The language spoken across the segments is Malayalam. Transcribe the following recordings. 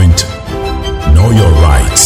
Point. Know your rights.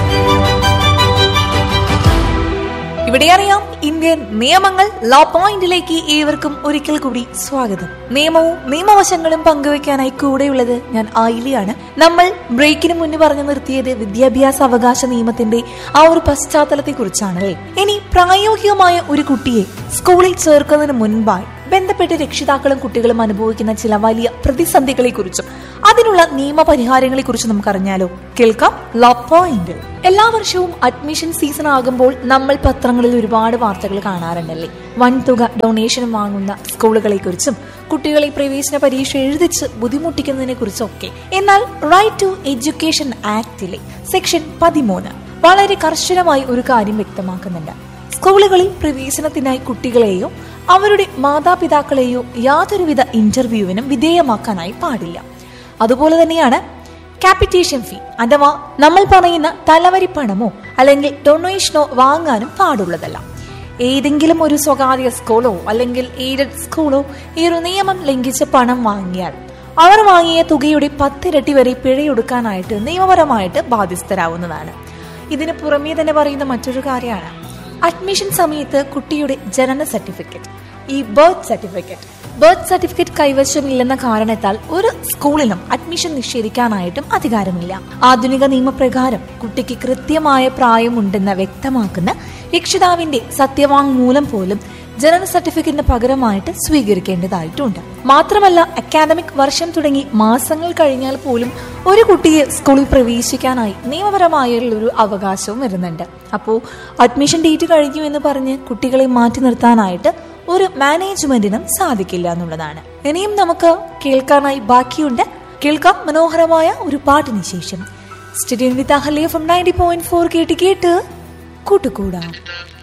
ഇവിടെ അറിയാം ഇന്ത്യൻ നിയമങ്ങൾ ലോ പോയിന്റിലേക്ക് ഏവർക്കും ഒരിക്കൽ കൂടി സ്വാഗതം നിയമവും നിയമവശങ്ങളും പങ്കുവെക്കാനായി കൂടെയുള്ളത് ഞാൻ ആയിലിയാണ് നമ്മൾ ബ്രേക്കിന് മുന്നേ പറഞ്ഞു നിർത്തിയത് വിദ്യാഭ്യാസ അവകാശ നിയമത്തിന്റെ ആ ഒരു പശ്ചാത്തലത്തെ കുറിച്ചാണ് ഇനി പ്രായോഗികമായ ഒരു കുട്ടിയെ സ്കൂളിൽ ചേർക്കുന്നതിന് മുൻപായി ബന്ധപ്പെട്ട രക്ഷിതാക്കളും കുട്ടികളും അനുഭവിക്കുന്ന ചില വലിയ പ്രതിസന്ധികളെ കുറിച്ചും അതിനുള്ള നിയമപരിഹാരങ്ങളെ കുറിച്ചും നമുക്ക് അറിഞ്ഞാലോ കേൾക്കാം ലോ പോയിന്റ് എല്ലാ വർഷവും അഡ്മിഷൻ സീസൺ ആകുമ്പോൾ നമ്മൾ പത്രങ്ങളിൽ ഒരുപാട് വാർത്തകൾ കാണാറുണ്ടല്ലേ വൻതുക ഡൊണേഷൻ വാങ്ങുന്ന സ്കൂളുകളെ കുറിച്ചും കുട്ടികളെ പ്രവേശന പരീക്ഷ എഴുതിച്ച് ബുദ്ധിമുട്ടിക്കുന്നതിനെ കുറിച്ചൊക്കെ എന്നാൽ റൈറ്റ് ടു എഡ്യൂക്കേഷൻ ആക്ടിലെ സെക്ഷൻ പതിമൂന്ന് വളരെ കർശനമായി ഒരു കാര്യം വ്യക്തമാക്കുന്നുണ്ട് സ്കൂളുകളിൽ പ്രവേശനത്തിനായി കുട്ടികളെയോ അവരുടെ മാതാപിതാക്കളെയോ യാതൊരുവിധ ഇന്റർവ്യൂവിനും വിധേയമാക്കാനായി പാടില്ല അതുപോലെ തന്നെയാണ് ക്യാപിറ്റേഷൻ ഫീ അഥവാ നമ്മൾ പറയുന്ന തലവരി പണമോ അല്ലെങ്കിൽ ഡൊണേഷനോ വാങ്ങാനും പാടുള്ളതല്ല ഏതെങ്കിലും ഒരു സ്വകാര്യ സ്കൂളോ അല്ലെങ്കിൽ എയ്ഡഡ് സ്കൂളോ ഈ ഒരു നിയമം ലംഘിച്ച് പണം വാങ്ങിയാൽ അവർ വാങ്ങിയ തുകയുടെ പത്തിരട്ടി വരെ പിഴയൊടുക്കാനായിട്ട് നിയമപരമായിട്ട് ബാധ്യസ്ഥരാവുന്നതാണ് ഇതിന് പുറമേ തന്നെ പറയുന്ന മറ്റൊരു കാര്യമാണ് അഡ്മിഷൻ സമയത്ത് കുട്ടിയുടെ ജനന സർട്ടിഫിക്കറ്റ് ഈ ബർത്ത് സർട്ടിഫിക്കറ്റ് ബർത്ത് സർട്ടിഫിക്കറ്റ് കൈവശമില്ലെന്ന കാരണത്താൽ ഒരു സ്കൂളിലും അഡ്മിഷൻ നിഷേധിക്കാനായിട്ടും അധികാരമില്ല ആധുനിക നിയമപ്രകാരം കുട്ടിക്ക് കൃത്യമായ പ്രായമുണ്ടെന്ന് വ്യക്തമാക്കുന്ന രക്ഷിതാവിന്റെ സത്യവാങ്മൂലം പോലും ജനന സർട്ടിഫിക്കറ്റിന് പകരമായിട്ട് സ്വീകരിക്കേണ്ടതായിട്ടുണ്ട് മാത്രമല്ല അക്കാദമിക് വർഷം തുടങ്ങി മാസങ്ങൾ കഴിഞ്ഞാൽ പോലും ഒരു കുട്ടിയെ സ്കൂളിൽ പ്രവേശിക്കാനായി നിയമപരമായുള്ള ഒരു അവകാശവും വരുന്നുണ്ട് അപ്പോൾ അഡ്മിഷൻ ഡേറ്റ് കഴിഞ്ഞു എന്ന് പറഞ്ഞ് കുട്ടികളെ മാറ്റി നിർത്താനായിട്ട് ഒരു മാനേജ്മെന്റിനും സാധിക്കില്ല എന്നുള്ളതാണ് ഇനിയും നമുക്ക് കേൾക്കാനായി ബാക്കിയുണ്ട് കേൾക്കാം മനോഹരമായ ഒരു പാട്ടിന് ശേഷം studio with Ahalya from ninety point four കേട്ട് കേട്ട് കൂട്ടുകൂടാം